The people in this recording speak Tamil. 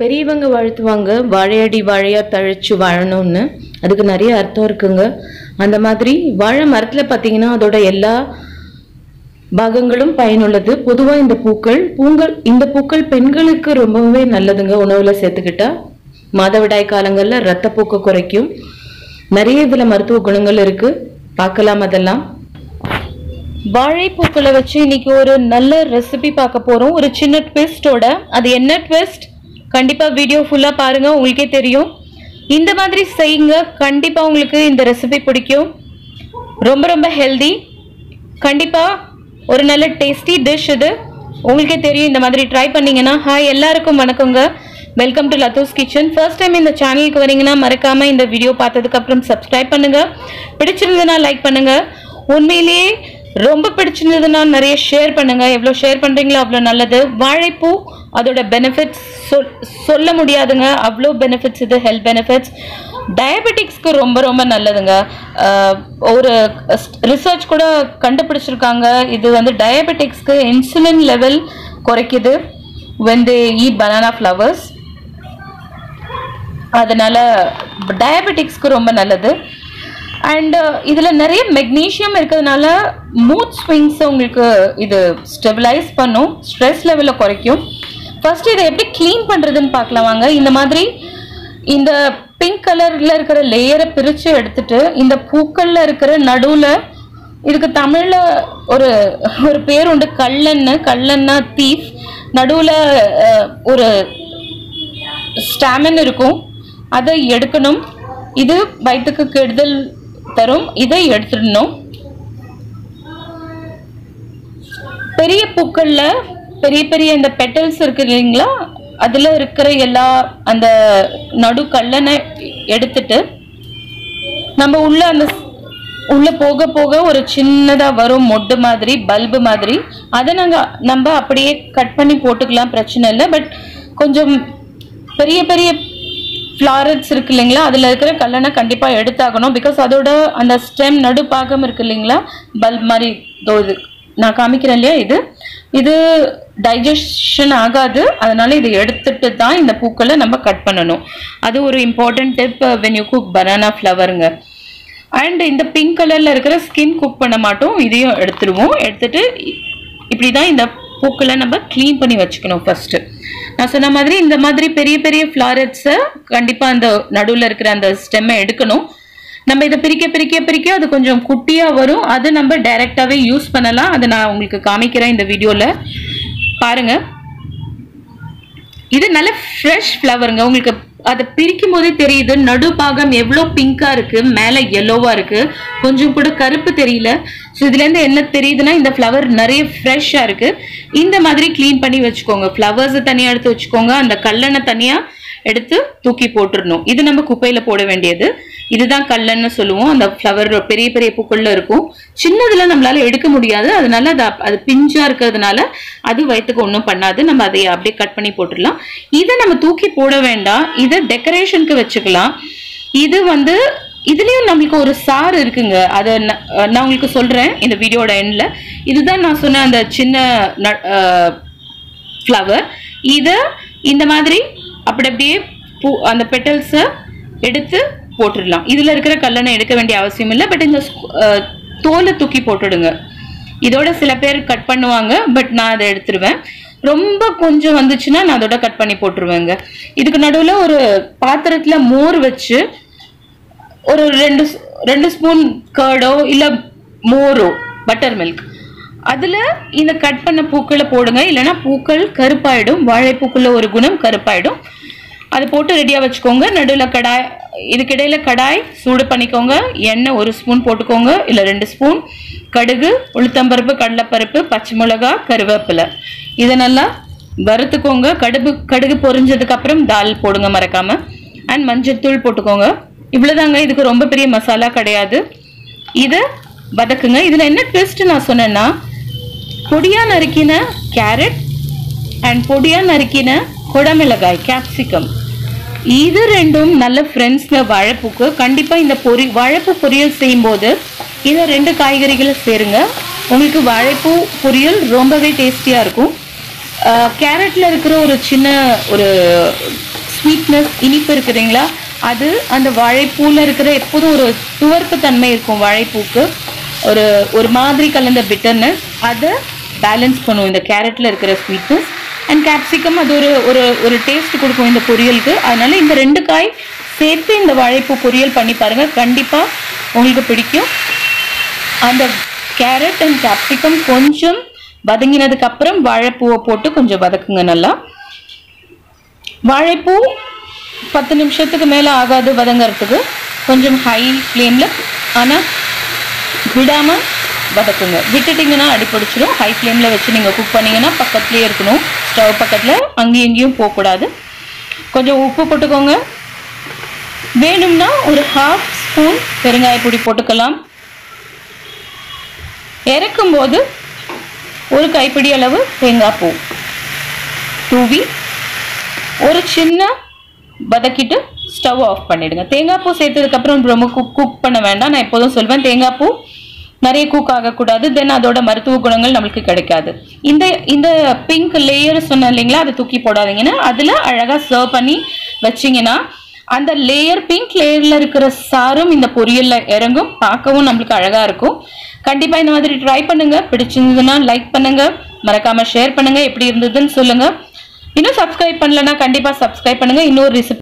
பெரியவங்க வாழ்த்துவாங்க வாழையடி வாழையா தழைச்சு வாழணும்னு அதுக்கு நிறைய அர்த்தம் இருக்குங்க அந்த மாதிரி வாழை மரத்துல பார்த்தீங்கன்னா அதோட எல்லா பாகங்களும் பயனுள்ளது பொதுவா இந்த பூக்கள் பூங்கள் இந்த பூக்கள் பெண்களுக்கு ரொம்பவே நல்லதுங்க உணவுல சேர்த்துக்கிட்டா மாதவிடாய் காலங்கள்ல ரத்தப்போக்கு குறைக்கும் நிறைய இதுல மருத்துவ குணங்கள் இருக்கு பார்க்கலாம் அதெல்லாம் வாழைப்பூக்களை வச்சு இன்னைக்கு ஒரு நல்ல ரெசிபி பார்க்க போறோம் ஒரு சின்ன ட்விஸ்டோட அது என்ன ட்விஸ்ட் கண்டிப்பா வீடியோ ஃபுல்லா பாருங்க உங்களுக்கே தெரியும் இந்த மாதிரி செய்யுங்க கண்டிப்பா உங்களுக்கு இந்த ரெசிபி பிடிக்கும் ரொம்ப ரொம்ப ஹெல்தி கண்டிப்பா ஒரு நல்ல டேஸ்டி டிஷ் இது உங்களுக்கே தெரியும் இந்த மாதிரி ட்ரை பண்ணீங்கன்னா ஹாய் எல்லாருக்கும் வணக்கங்க welcome to Lathu's kitchen first time இந்த சேனலுக்கு வரீங்கன்னா மறக்காம இந்த வீடியோ பார்த்ததுக்கு அப்புறம் சப்ஸ்கிரைப் பண்ணுங்க பிடிச்சிருந்ததுன்னா லைக் பண்ணுங்க உண்மையிலேயே ரொம்ப பிடிச்சிருந்ததுன்னா நிறைய ஷேர் பண்ணுங்க எவ்வளோ ஷேர் பண்றீங்களோ அவ்வளோ நல்லது வாழைப்பூ அதோட பெனிஃபிட்ஸ் சொல் சொல்ல முடியாதுங்க அவ்வளோ பெனிஃபிட்ஸ் இது ஹெல்த் பெனிஃபிட்ஸ் டயபெட்டிக்ஸ்க்கு ரொம்ப ரொம்ப நல்லதுங்க அஹ் ஒரு ரிசர்ச் கூட கண்டுபிடிச்சிருக்காங்க இது வந்து டயபெட்டிக்ஸ்க்கு இன்சுலின் லெவல் குறைக்குது when they eat banana flowers அதனால டயபெட்டிக்ஸ்க்கு ரொம்ப நல்லது அண்ட் இதில் நிறைய மெக்னீஷியம் இருக்கிறதுனால மூட் ஸ்விங்ஸை உங்களுக்கு இது ஸ்டெபிளைஸ் பண்ணும் ஸ்ட்ரெஸ் லெவலை குறைக்கும் ஃபர்ஸ்ட் இதை எப்படி க்ளீன் பண்ணுறதுன்னு பார்க்கலாம் வாங்க இந்த மாதிரி இந்த பிங்க் கலரில் இருக்கிற லேயரை பிரித்து எடுத்துட்டு இந்த பூக்களில் இருக்கிற நடுவில் இதுக்கு தமிழில் ஒரு ஒரு பேர் உண்டு கல்லன்னு கல்லன்னா தீஃப் நடுவில் ஒரு ஸ்டாமின் இருக்கும் அதை எடுக்கணும் இது வயிற்றுக்கு கெடுதல் தரும் இதை எடுத்துடணும் பெரிய பூக்கள்ல பெரிய பெரிய இந்த பெட்டல்ஸ் இருக்கு இல்லைங்களா அதுல இருக்கிற எல்லா அந்த நடு கல்லனை எடுத்துட்டு நம்ம உள்ள அந்த உள்ள போக போக ஒரு சின்னதா வரும் மொட்டு மாதிரி பல்பு மாதிரி அதை நாங்க நம்ம அப்படியே கட் பண்ணி போட்டுக்கலாம் பிரச்சனை இல்லை பட் கொஞ்சம் பெரிய பெரிய ஃப்ளாரட்ஸ் இருக்கு இல்லைங்களா அதில் இருக்கிற கல்லணை கண்டிப்பாக எடுத்தாகணும் பிகாஸ் அதோட அந்த ஸ்டெம் நடுப்பாகம் இருக்கு இல்லைங்களா பல்ப் மாதிரி இதோ இது நான் காமிக்கிறேன் இல்லையா இது இது டைஜஷன் ஆகாது அதனால இதை எடுத்துட்டு தான் இந்த பூக்களை நம்ம கட் பண்ணணும் அது ஒரு important tip when you cook banana ஃப்ளவருங்க அண்ட் இந்த பிங்க் கலர்ல இருக்கிற ஸ்கின் குக் பண்ண மாட்டோம் இதையும் எடுத்துருவோம் எடுத்துட்டு இப்படி தான் இந்த பூக்களை நம்ம க்ளீன் பண்ணி வச்சுக்கணும் ஃபர்ஸ்ட் நான் சொன்ன மாதிரி இந்த மாதிரி பெரிய பெரிய ஃப்ளாரட்ஸை கண்டிப்பாக அந்த நடுவில் இருக்கிற அந்த ஸ்டெம்மை எடுக்கணும் நம்ம இதை பிரிக்க பிரிக்க பிரிக்க அது கொஞ்சம் குட்டியாக வரும் அது நம்ம டைரெக்டாகவே யூஸ் பண்ணலாம் அதை நான் உங்களுக்கு காமிக்கிறேன் இந்த வீடியோவில் பாருங்க இது நல்ல ஃப்ரெஷ் ஃப்ளவருங்க உங்களுக்கு அதை பிரிக்கும் போதே தெரியுது நடுப்பாகம் எவ்வளோ பிங்காக இருக்கு மேலே எல்லோவா இருக்கு கொஞ்சம் கூட கருப்பு தெரியல ஸோ இதுலேருந்து என்ன தெரியுதுன்னா இந்த ஃப்ளவர் நிறைய ஃப்ரெஷ்ஷாக இருக்கு இந்த மாதிரி க்ளீன் பண்ணி வச்சுக்கோங்க ஃப்ளவர்ஸை தனியாக எடுத்து வச்சுக்கோங்க அந்த கல்லனை தனியாக எடுத்து தூக்கி போட்டுடணும் இது நம்ம குப்பையில போட வேண்டியது இதுதான் கல்லன்னு சொல்லுவோம் அந்த ஃப்ளவர் பெரிய பெரிய பூக்கள்ல இருக்கும் சின்னதுல நம்மளால எடுக்க முடியாது அதனால அது அப்- அது பிஞ்சா இருக்கிறதுனால அது வயிற்றுக்கு ஒன்றும் பண்ணாது நம்ம அதை அப்படியே கட் பண்ணி போட்டுடலாம் இதை நம்ம தூக்கி போட வேண்டாம் இதை டெக்கரேஷனுக்கு வச்சுக்கலாம் இது வந்து இதுலயும் நம்மளுக்கு ஒரு சாறு இருக்குங்க அதை ந- நான் உங்களுக்கு சொல்றேன் இந்த வீடியோட எண்ட்ல இதுதான் நான் சொன்ன அந்த சின்ன ஃப்ளவர் இதை இந்த மாதிரி அப்படி அப்படியே பூ அந்த பெட்டல்ஸை எடுத்து போட்டுடலாம் இதில் இருக்கிற கல்லணை எடுக்க வேண்டிய அவசியம் இல்லை பட் இந்த ஸ்கு- அஹ், தோலை தூக்கி போட்டுடுங்க இதோட சில பேர் கட் பண்ணுவாங்க பட் நான் அதை எடுத்துருவேன் ரொம்ப கொஞ்சம் வந்துச்சுன்னா நான் அதோட கட் பண்ணி போட்டுருவேங்க இதுக்கு நடுவில் ஒரு பாத்திரத்தில் மோர் வச்சு ஒரு ரெண்டு ஸ்- ரெண்டு ஸ்பூன் கர்டோ இல்லை மோரோ பட்டர் மில்க் அதில் இந்த கட் பண்ண பூக்களை போடுங்க இல்லைன்னா பூக்கள் கருப்பாயிடும் வாழைப்பூக்குள்ள ஒரு குணம் கருப்பாயிடும் அதை போட்டு ரெடியாக வச்சுக்கோங்க நடுவில் கடாய் இதுக்கிடையில கடாய் சூடு பண்ணிக்கோங்க எண்ணெய் ஒரு ஸ்பூன் போட்டுக்கோங்க இல்லை ரெண்டு ஸ்பூன் கடுகு உளுத்தம்பருப்பு கடலைப்பருப்பு பச்சை மிளகா கருவேப்பிலை இதை நல்லா வறுத்துக்கோங்க கடுகு கடுகு பொரிஞ்சதுக்கு அப்புறம் தால் போடுங்க மறக்காம அண்ட் மஞ்சள்தூள் போட்டுக்கோங்க இவ்வளவுதாங்க இதுக்கு ரொம்ப பெரிய மசாலா கிடையாது இதை வதக்குங்க இதுல என்ன ட்விஸ்ட் நான் சொன்னேன்னா பொடியா நறுக்கின கேரட் அண்ட் பொடியா நறுக்கின குடமிளகாய் கேப்சிகம் இது ரெண்டும் நல்ல ஃப்ரெண்ட்ஸ்ங்க வாழைப்பூக்கு கண்டிப்பா இந்த பொரி வாழைப்பூ பொரியல் செய்யும்போது இந்த ரெண்டு காய்கறிகளை சேருங்க உங்களுக்கு வாழைப்பூ பொரியல் ரொம்பவே டேஸ்டியா இருக்கும் கேரட்ல இருக்கிற ஒரு சின்ன ஒரு ஸ்வீட்னஸ் இனிப்பு இருக்குதுங்களா அது அந்த வாழைப்பூல இருக்கிற எப்போதும் ஒரு துவர்ப்பு தன்மை இருக்கும் வாழைப்பூக்கு ஒரு ஒரு மாதிரி கலந்த பிட்டர்னஸ் அதை பேலன்ஸ் பண்ணும் இந்த கேரட்ல இருக்கிற ஸ்வீட்னஸ் அண்ட் கேப்சிகம் அது ஒரு ஒரு ஒரு டேஸ்ட் கொடுக்கும் இந்த பொரியலுக்கு அதனால இந்த ரெண்டு காய் சேர்த்து இந்த வாழைப்பூ பொரியல் பண்ணி பாருங்க கண்டிப்பா உங்களுக்கு பிடிக்கும் அந்த கேரட் அண்ட் கேப்சிகம் கொஞ்சம் வதங்கினதுக்கு அப்புறம் வாழைப்பூவை போட்டு கொஞ்சம் வதக்குங்க நல்லா வாழைப்பூ பத்து நிமிஷத்துக்கு மேலே ஆகாது வதங்கறதுக்கு கொஞ்சம் ஹை ஃப்ளேமில் ஆனால் விடாமல் வதக்குங்க விட்டுட்டிங்கன்னா அடிப்பிடிச்சிடும் ஹை ஃப்ளேமில் வச்சு நீங்கள் குக் பண்ணீங்கன்னா பக்கத்துலேயே இருக்கணும் ஸ்டவ் பக்கத்தில் அங்கேயும் இங்கேயும் போகக்கூடாது கொஞ்சம் உப்பு போட்டுக்கோங்க வேணும்னா ஒரு ஹாஃப் ஸ்பூன் பெருங்காய பொடி போட்டுக்கலாம் இறக்கும்போது ஒரு கைப்பிடி அளவு தேங்காய் பூ தூவி ஒரு சின்ன வதக்கிட்டு ஸ்டவ் ஆஃப் பண்ணிடுங்க தேங்காய் பூ சேர்த்ததுக்கப்புறம் ரொம்ப குக் குக் பண்ண வேண்டாம் நான் எப்போதும் சொல்வேன் தேங்காய் பூ நிறைய குக் ஆகக்கூடாது தென் அதோட மருத்துவ குணங்கள் நம்மளுக்கு கிடைக்காது இந்த இந்த பிங்க் லேயர் சொன்னேன் இல்லைங்களா அதை தூக்கி போடாதீங்கன்னா அதில் அழகாக சர்வ் பண்ணி வச்சிங்கன்னா அந்த லேயர் பிங்க் லேயரில் இருக்கிற சாரும் இந்த பொரியல்ல இறங்கும் பார்க்கவும் நம்மளுக்கு அழகாக இருக்கும் கண்டிப்பாக இந்த மாதிரி ட்ரை பண்ணுங்க பிடிச்சிருந்ததுன்னா லைக் பண்ணுங்க மறக்காம ஷேர் பண்ணுங்க எப்படி இருந்ததுன்னு சொல்லுங்க இன்னும் சப்ஸ்கிரைப் பண்ணலன்னா கண்டிப்பாக சப்ஸ்கிரைப் பண்ணுங்க இன்னொரு ரெசிபி